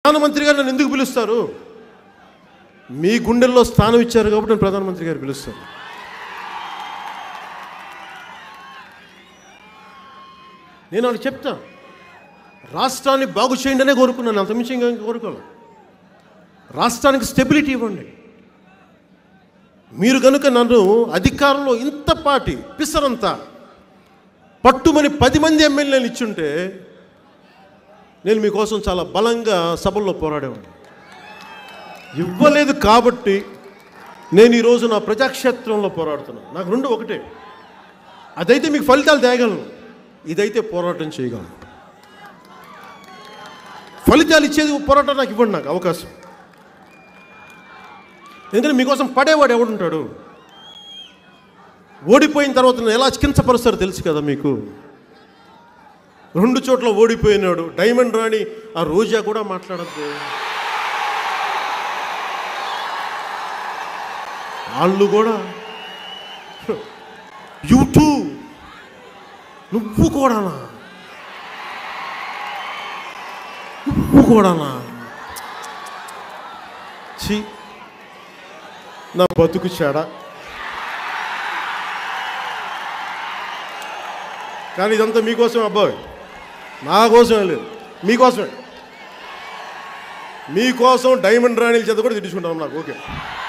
ప్రధానమంత్రి గారు నన్ను ఎందుకు పిలుస్తారు మీ గుండెల్లో స్థానం ఇచ్చారు కాబట్టి నేను ప్రధానమంత్రి గారు పిలుస్తాను నేను వాళ్ళకి చెప్తా రాష్ట్రాన్ని బాగు చేయండి అనే కోరుకున్నాను అంతమించి ఇంకా కోరుకోవాలి రాష్ట్రానికి స్టెబిలిటీ ఇవ్వండి మీరు కనుక నన్ను అధికారంలో ఇంత పాటి పిసరంతా పట్టుమని పది మంది ఎమ్మెల్యేలు ఇచ్చుంటే నేను మీకోసం చాలా బలంగా సభల్లో పోరాడేవాడిని ఇవ్వలేదు కాబట్టి నేను ఈరోజు నా ప్రజాక్షేత్రంలో పోరాడుతున్నాను నాకు రెండు ఒకటే అదైతే మీకు ఫలితాలు తేగలను ఇదైతే పోరాటం చేయగలను ఫలితాలు ఇచ్చేది పోరాటం నాకు ఇవ్వండి నాకు అవకాశం ఎందుకంటే మీకోసం పడేవాడు ఎవడుంటాడు ఓడిపోయిన తర్వాత నన్ను ఎలా కించపరుస్తారో తెలుసు కదా మీకు రెండు చోట్ల ఓడిపోయినాడు డైమండ్ రాణి ఆ రోజా కూడా మాట్లాడద్దు వాళ్ళు కూడా యూట్యూ నువ్వు కూడానా నువ్వు కూడానా ఛీ నా బతుకు చెడ కానీ ఇదంతా మీకోసం అబ్బాయి నా కోసమే లేదు మీకోసమే మీకోసం డైమండ్ రాణిల చేత కూడా తిట్టించుకుంటాం నాకు ఓకే